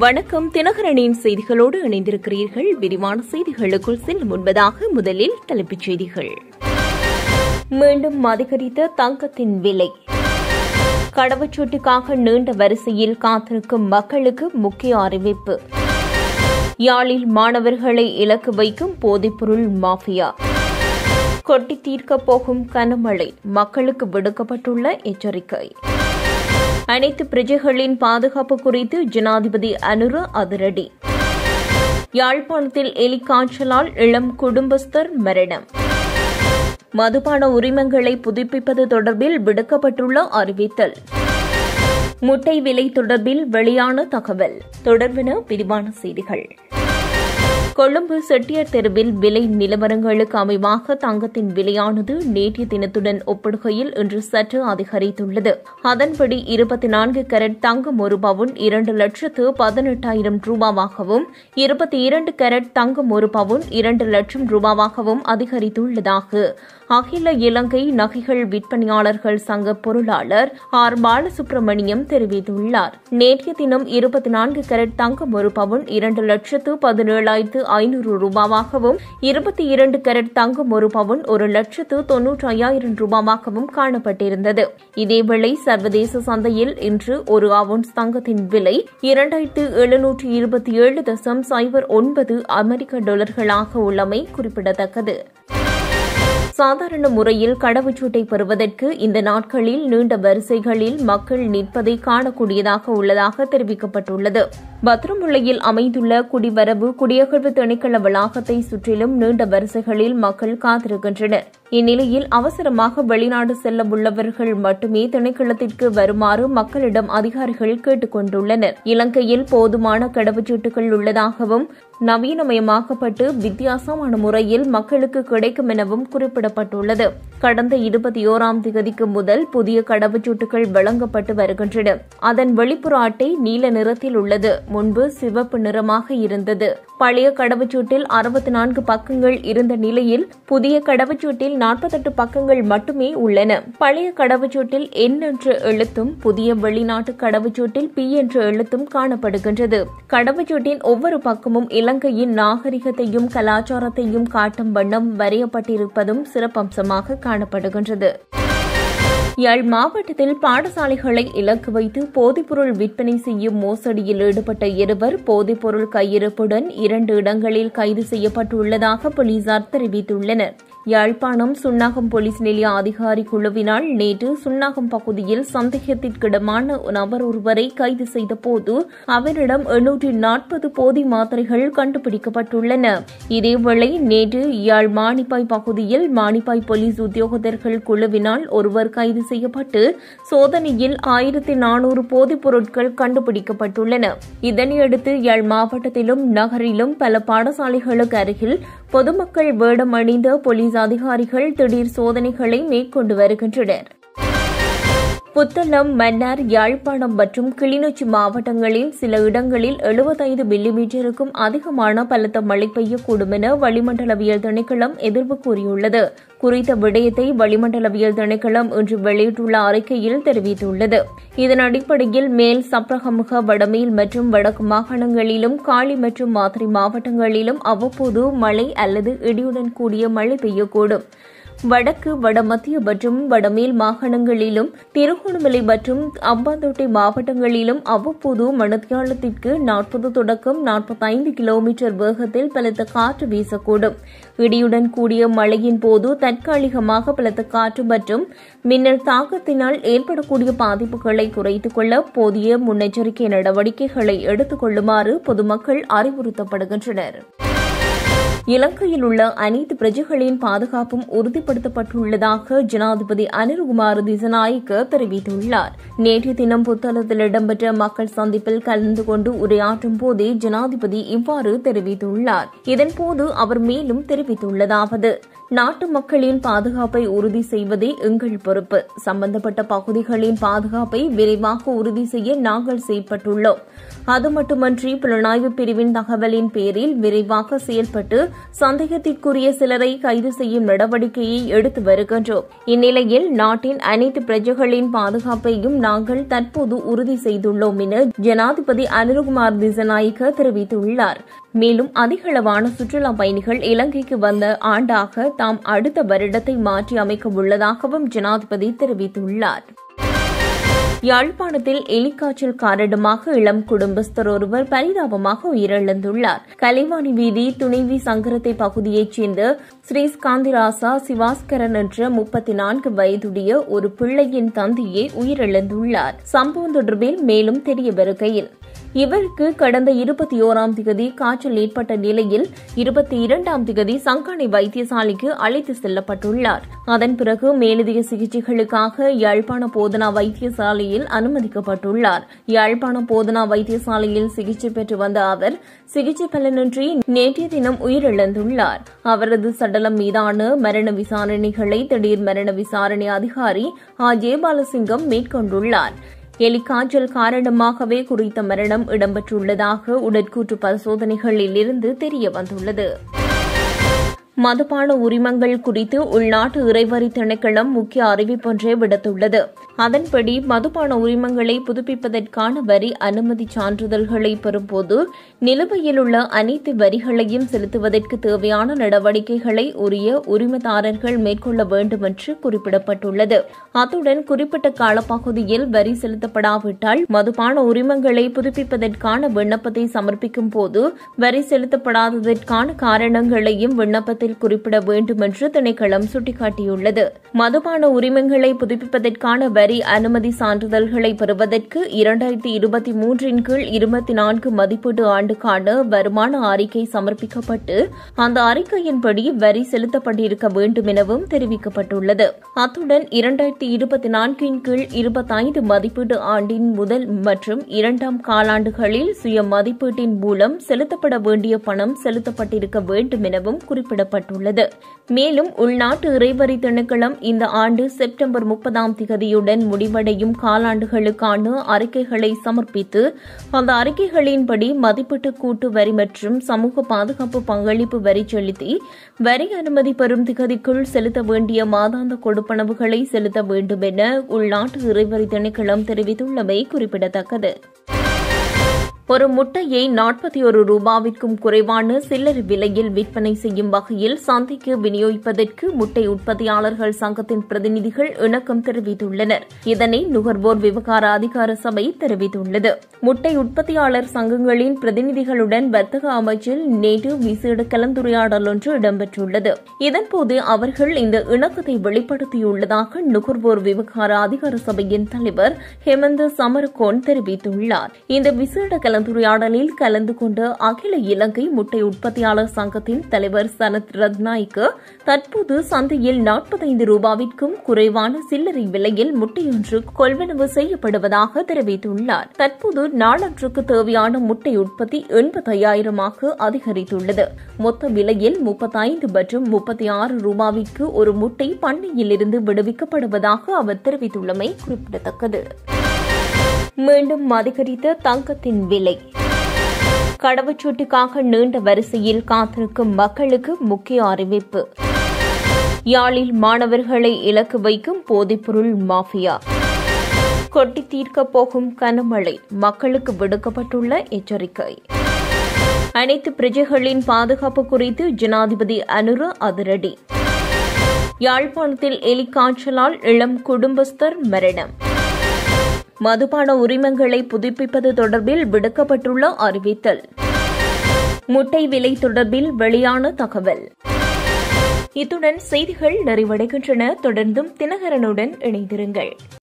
வணக்கம் தினகரனின் செய்திகளோடு இணைந்திருக்கிறீர்கள் விரிவான செய்திகளுக்குள் செல்லும் முன்பதாக முதலில் தலைப்புச் செய்திகள் மீண்டும் அதிகரித்த தங்கத்தின் விலை கடவுச்சீட்டுக்காக நீண்ட வரிசையில் காத்திருக்கும் மக்களுக்கு முக்கிய அறிவிப்பு யாழில் மாணவர்களை இலக்கு வைக்கும் போதைப்பொருள் மாஃபியா கொட்டி தீர்க்கப் போகும் கனமழை மக்களுக்கு விடுக்கப்பட்டுள்ள எச்சரிக்கை அனைத்து பிரஜைகளின் பாதுகாப்பு குறித்து ஜனாதிபதி அனுர அதிரடி யாழ்ப்பாணத்தில் எலி காய்ச்சலால் இளம் குடும்பஸ்தர் மரணம் மதுபான உரிமங்களை புதுப்பிப்பது தொடர்பில் விடுக்கப்பட்டுள்ள அறிவித்தல் முட்டை விலை தொடர்பில் வெளியான தகவல் தொடர்பென விரிவான செய்திகள் கொழும்பு செட்டியார் தெருவில் விலை நிலவரங்களுக்கு அமைவாக தங்கத்தின் விலையானது நேற்றைய தினத்துடன் ஒப்பிடுகையில் இன்று சற்று அதிகரித்துள்ளது அதன்படி இருபத்தி நான்கு கேரட் தங்கம் ஒரு பவுன் இரண்டு லட்சத்து பதினெட்டாயிரம் ரூபாவாகவும் இருபத்தி இரண்டு கேரட் தங்கம் ஒரு பவுன் இரண்டு லட்சம் ரூபாவாகவும் அதிகரித்துள்ளதாக அகில இலங்கை நகைகள் விற்பனையாளர்கள் சங்க பொருளாளர் ஆர் பாலசுப்ரமணியம் தெரிவித்துள்ளார் நேற்றைய தினம் இருபத்தி நான்கு கேரட் தங்கம் ஒரு பவுன் இரண்டு லட்சத்து பதினேழாயிரத்து ஐநூறு ரூபாவாகவும் இருபத்தி இரண்டு கேரட் தங்கம் ஒரு பவுன் ஒரு லட்சத்து தொன்னூற்றி ஐயாயிரம் ரூபாவாகவும் காணப்பட்டிருந்தது இதேவேளை சர்வதேச சந்தையில் இன்று ஒரு அவுன்ஸ் தங்கத்தின் விலை இரண்டாயிரத்து எழுநூற்று இருபத்தி ஏழு தசம் சைபர் ஒன்பது அமெரிக்க டாலர்களாக உள்ளமை குறிப்பிடத்தக்கது சாதாரண முறையில் கடவுச்சீட்டை பெறுவதற்கு இந்த நாட்களில் நீண்ட வரிசைகளில் மக்கள் நிற்பதை காணக்கூடியதாக உள்ளதாக தெரிவிக்கப்பட்டுள்ளது பத்திரமுல்லையில் அமைந்துள்ள குடிவரவு குடியகழ்வு திணைக்கள வளாகத்தை சுற்றிலும் நீண்ட வரிசைகளில் மக்கள் காத்திருக்கின்றனர் இந்நிலையில் அவசரமாக வெளிநாடு செல்ல உள்ளவர்கள் மட்டுமே திணைக்களத்திற்கு வருமாறு மக்களிடம் அதிகாரிகள் கேட்டுக் கொண்டுள்ளனர் இலங்கையில் போதுமான கடவுச்சீட்டுகள் உள்ளதாகவும் நவீனமயமாக்கப்பட்டு வித்தியாசமான முறையில் மக்களுக்கு கிடைக்கும் எனவும் குறிப்பிடப்பட்டுள்ளது கடந்த இருபத்தி ஓராம் தேதிக்கு முதல் புதிய கடவுச்சீட்டுகள் வழங்கப்பட்டு வருகின்றன அதன் வெளிப்புற அட்டை நீல நிறத்தில் உள்ளது முன்பு சிவப்பு நிறமாக இருந்தது பழைய கடவுச்சீட்டில் அறுபத்தி நான்கு பக்கங்கள் இருந்த நிலையில் புதிய கடவுச்சீட்டில் நாற்பத்தெட்டு பக்கங்கள் மட்டுமே உள்ளன பழைய கடவுச்சீட்டில் என் என்ற எழுத்தும் புதிய வெளிநாட்டு கடவுச்சீட்டில் பி என்ற எழுத்தும் காணப்படுகின்றது கடவுச்சீட்டின் ஒவ்வொரு பக்கமும் இலங்கையின் நாகரிகத்தையும் கலாச்சாரத்தையும் காட்டும் வண்ணம் வரையப்பட்டிருப்பதும் சிறப்பம்சமாக காணப்படுகின்றது யாழ் மாவட்டத்தில் பாடசாலைகளை இலக்கு வைத்து போதைப்பொருள் விற்பனை செய்யும் மோசடியில் ஈடுபட்ட இருவர் போதைப்பொருள் கையிருப்புடன் இரண்டு இடங்களில் கைது செய்யப்பட்டுள்ளதாக போலீசார் தெரிவித்துள்ளனர் யாழ்ப்பாணம் சுன்னாகம் போலீஸ் நிலைய அதிகாரி குழுவினால் நேற்று சுன்னாகம் பகுதியில் சந்தேகத்திற்கிடமான நபர் ஒருவரை கைது செய்தபோது அவரிடம் எண்ணூற்றி நாற்பது போதை மாத்திரைகள் கண்டுபிடிக்கப்பட்டுள்ளன இதேவேளை நேற்று யாழ் மானிப்பாய் பகுதியில் மானிப்பாய் போலீஸ் உத்தியோகத்தர்கள் குழுவினால் ஒருவர் கைது செய்யப்பட்டு சோதனையில் ஆயிரத்தி நானூறு போதைப் பொருட்கள் கண்டுபிடிக்கப்பட்டுள்ளன இதனையடுத்து யாழ் மாவட்டத்திலும் நகரிலும் பல பாடசாலைகளுக்கு அருகில் பொதுமக்கள் வேடம் அணிந்த போலீஸ் அதிகாரிகள் திடீர் சோதனைகளை மேற்கொண்டு வருகின்றனர் புத்தளம் மன்னார் யாழ்ப்பாணம் மற்றும் கிளிநொச்சி மாவட்டங்களில் சில இடங்களில் எழுபத்தைந்து மில்லிமீட்டருக்கும் அதிகமான பலத்த மழை பெய்யக்கூடும் என வளிமண்டலவியல் திணைக்களம் எதிர்ப்பு கூறியுள்ளது குறித்த விடயத்தை வளிமண்டலவியல் திணைக்களம் இன்று வெளியிட்டுள்ள அறிக்கையில் தெரிவித்துள்ளது இதன் அடிப்படையில் மேல் சப்ரகமுக வடமேல் மற்றும் வடக்கு மாகாணங்களிலும் காளி மற்றும் மாத்திரை மாவட்டங்களிலும் அவ்வப்போது மழை அல்லது இடியுடன் கூடிய மழை பெய்யக்கூடும் வடக்கு வடமத்திய மற்றும் வடமேல் மாகாணங்களிலும் திருகோணமலை மற்றும் அம்பாந்தோட்டை மாவட்டங்களிலும் அவ்வப்போது மணத்தியாலத்திற்கு நாற்பது தொடக்கம் நாற்பத்தைந்து கிலோமீட்டர் வேகத்தில் பலத்த காற்று வீசக்கூடும் இடியுடன் கூடிய மழையின் போது தற்காலிகமாக பலத்த காற்று மற்றும் மின்னல் தாக்கத்தினால் ஏற்படக்கூடிய பாதிப்புகளை குறைத்துக் கொள்ள போதிய முன்னெச்சரிக்கை நடவடிக்கைகளை எடுத்துக் கொள்ளுமாறு பொதுமக்கள் அறிவுறுத்தப்படுகின்றனர் இலங்கையில் உள்ள அனைத்து பிரஜைகளின் பாதுகாப்பும் உறுதிப்படுத்தப்பட்டுள்ளதாக ஜனாதிபதி அனில்குமார் திசநாயக்க தெரிவித்துள்ளார் நேற்று தினம் புத்தளத்தில் இடம்பெற்ற மக்கள் சந்திப்பில் கலந்து கொண்டு உரையாற்றும் போதே ஜனாதிபதி இவ்வாறு தெரிவித்துள்ளார் இதன்போது அவர் மேலும் தெரிவித்துள்ளதாவது நாட்டு மக்களின் பாதுகாப்பை உறுதி செய்வதே எங்கள் பொறுப்பு சம்பந்தப்பட்ட பகுதிகளின் பாதுகாப்பை விரைவாக உறுதி செய்ய நாங்கள் செயற்பட்டுள்ளோம் அது மட்டுமன்றி புலனாய்வு பிரிவின் தகவலின் பேரில் விரைவாக செயல்பட்டு சந்தேகத்திற்குரிய சிலரை கைது செய்யும் நடவடிக்கையை எடுத்து வருகின்றோம் இந்நிலையில் நாட்டின் அனைத்து பிரஜைகளின் பாதுகாப்பையும் நாங்கள் தற்போது உறுதி செய்துள்ளோம் என ஜனாதிபதி அனுருகுமார் திசநாயக்க தெரிவித்துள்ளார் மேலும் அதிகளவான சுற்றுலா பயணிகள் இலங்கைக்கு வந்த ஆண்டாக தாம் அடுத்த வருடத்தை மாற்றி அமைக்க உள்ளதாகவும் ஜனாதிபதி தெரிவித்துள்ளார் யாழ்ப்பாணத்தில் எலிக்காய்ச்சல் காரணமாக இளம் குடும்பஸ்தர் ஒருவர் பரிதாபமாக உயிரிழந்துள்ளார் கலைவாணி வீதி துணைவி சங்கரத்தை பகுதியைச் சேர்ந்த ஸ்ரீஸ்காந்திராசா சிவாஸ்கரன் என்ற முப்பத்தி நான்கு வயதுடைய ஒரு பிள்ளையின் தந்தையே உயிரிழந்துள்ளார் சம்பவம் தொடர்பில் மேலும் தெரிய வருகையில் இவருக்கு கடந்த இருபத்தி ஓராம் திகதி காய்ச்சல் ஏற்பட்ட நிலையில் இருபத்தி இரண்டாம் திகதி சங்கானை வைத்தியசாலைக்கு அழைத்து செல்லப்பட்டுள்ளார் அதன் பிறகு மேலதிக சிகிச்சைகளுக்காக யாழ்ப்பாண போதனா வைத்தியசாலையில் அனுமதிக்கப்பட்டுள்ளார் யாழ்ப்பாண போதனா வைத்தியசாலையில் சிகிச்சை பெற்று வந்த அவர் சிகிச்சை பலனின்றி நேற்றைய தினம் உயிரிழந்துள்ளார் அவரது சடலம் மீதான மரண விசாரணைகளை திடீர் மரண விசாரணை அதிகாரி ஆ ஜெயபாலசிங்கம் மேற்கொண்டுள்ளார் எலிக்காய்ச்சல் காரணமாகவே குறித்த மரணம் இடம்பெற்றுள்ளதாக உடற்கூற்று பரிசோதனைகளில் இருந்து தெரிய வந்துள்ளது மதுபான உரிமங்கள் குறித்து உள்நாட்டு இறைவரி திணைக்களம் முக்கிய அறிவிப்பொன்றை விடுத்துள்ளது அதன்படி மதுபான உரிமங்களை புதுப்பிப்பதற்கான வரி அனுமதி சான்றிதழ்களை பெறும்போது நிலுவையில் உள்ள அனைத்து வரிகளையும் செலுத்துவதற்கு தேவையான நடவடிக்கைகளை உரிய உரிமதாரர்கள் மேற்கொள்ள வேண்டும் என்று குறிப்பிடப்பட்டுள்ளது அத்துடன் குறிப்பிட்ட காலப்பகுதியில் வரி செலுத்தப்படாவிட்டால் மதுபான உரிமங்களை புதுப்பிப்பதற்கான விண்ணப்பத்தை சமர்ப்பிக்கும் போது வரி செலுத்தப்படாததற்கான காரணங்களையும் விண்ணப்பத்தில் குறிப்பிட வேண்டும் என்று திணைக்களம் சுட்டிக்காட்டியுள்ளது மதுபான உரிமங்களை புதுப்பிப்பதற்கான வரி அனுமதி சான்றிதழ்களை பெறுவதற்கு இரண்டாயிரத்தி இருபத்தி மூன்றின் கீழ் இருபத்தி நான்கு மதிப்பீட்டு ஆண்டுக்கான வருமான அறிக்கை சமர்ப்பிக்கப்பட்டு அந்த அறிக்கையின்படி வரி செலுத்தப்பட்டிருக்க வேண்டும் எனவும் தெரிவிக்கப்பட்டுள்ளது அத்துடன் இரண்டாயிரத்தி இருபத்தி நான்கின் கீழ் இருபத்தைந்து மதிப்பீட்டு ஆண்டின் முதல் மற்றும் இரண்டாம் காலாண்டுகளில் சுய மதிப்பீட்டின் மூலம் செலுத்தப்பட வேண்டிய பணம் செலுத்தப்பட்டிருக்க வேண்டும் எனவும் குறிப்பிடப்பட்டுள்ளது மேலும் உள்நாட்டு இறைவரி திணைக்களம் இந்த ஆண்டு செப்டம்பர் முப்பதாம் திகதியுடன் முடிவடையும் காலாண்டுகளுக்கான அறிக்கைகளை சமர்ப்பித்து அந்த அறிக்கைகளின்படி மதிப்பீட்டு கூட்டு வரி மற்றும் சமூக பாதுகாப்பு பங்களிப்பு வரி செலுத்தி வரி அனுமதி பெறும் திகதிக்குள் செலுத்த வேண்டிய மாதாந்த கொடுப்பனவுகளை செலுத்த வேண்டும் என உள்நாட்டு இறைவரி திணைக்களம் தெரிவித்துள்ளமை குறிப்பிடத்தக்கது ஒரு முட்டையை நாற்பத்தி ஒரு ரூபாவிற்கும் குறைவான சில்லறை விலையில் விற்பனை செய்யும் வகையில் சந்தைக்கு விநியோகிப்பதற்கு முட்டை உற்பத்தியாளர்கள் சங்கத்தின் பிரதிநிதிகள் இணக்கம் தெரிவித்துள்ளனர் இதனை நுகர்வோர் விவகார அதிகார சபை தெரிவித்துள்ளது முட்டை உற்பத்தியாளர் சங்கங்களின் பிரதிநிதிகளுடன் வர்த்தக அமைச்சில் நேற்று விசேட கலந்துரையாடல் ஒன்று இடம்பெற்றுள்ளது இதன்போது அவர்கள் இந்த இணக்கத்தை வெளிப்படுத்தியுள்ளதாக நுகர்வோர் விவகார அதிகார சபையின் தலைவர் ஹேமந்த சமரகோன் தெரிவித்துள்ளார் இந்த விசேட கலந்துரையாடலில் கலந்து கொண்ட அகில இலங்கை முட்டை உற்பத்தியாளர் சங்கத்தின் தலைவர் சனத் ரத்நாய்க்கு தற்போது சந்தையில் நாற்பத்தைந்து ரூபாவிற்கும் குறைவான சில்லறை விலையில் முட்டையொன்று கொள்வனவு செய்யப்படுவதாக தெரிவித்துள்ளார் தற்போது நாளொன்றுக்கு தேவையான முட்டை உற்பத்தி எண்பத்தையாயிரமாக அதிகரித்துள்ளது மொத்த விலையில் முப்பத்தைந்து மற்றும் முப்பத்தி ஆறு ரூபாவிற்கு ஒரு முட்டை பண்ணையிலிருந்து விடுவிக்கப்படுவதாக அவர் தெரிவித்துள்ளமை குறிப்பிடத்தக்கது மீண்டும் அதிகரித்த தங்கத்தின் விலை கடவுச்சீட்டுக்காக நீண்ட வரிசையில் காத்திருக்கும் மக்களுக்கு முக்கிய அறிவிப்பு யாழில் மாணவர்களை இலக்கு வைக்கும் போதைப்பொருள் மாஃபியா கொட்டி தீர்க்கப் போகும் கனமழை மக்களுக்கு விடுக்கப்பட்டுள்ள எச்சரிக்கை அனைத்து பிரஜைகளின் பாதுகாப்பு குறித்து ஜனாதிபதி அனுர அதிரடி யாழ்ப்பாணத்தில் எலிக்காய்ச்சலால் இளம் குடும்பஸ்தர் மரணம் மதுபான உரிமங்களை புதுப்பிப்பது தொடர்பில் விடுக்கப்பட்டுள்ள அறிவித்தல் முட்டை விலை தொடர்பில் வெளியான தகவல் இத்துடன் செய்திகள் நிறைவடைகின்றன தொடர்ந்தும் தினகரனுடன் இணைந்திருங்கள்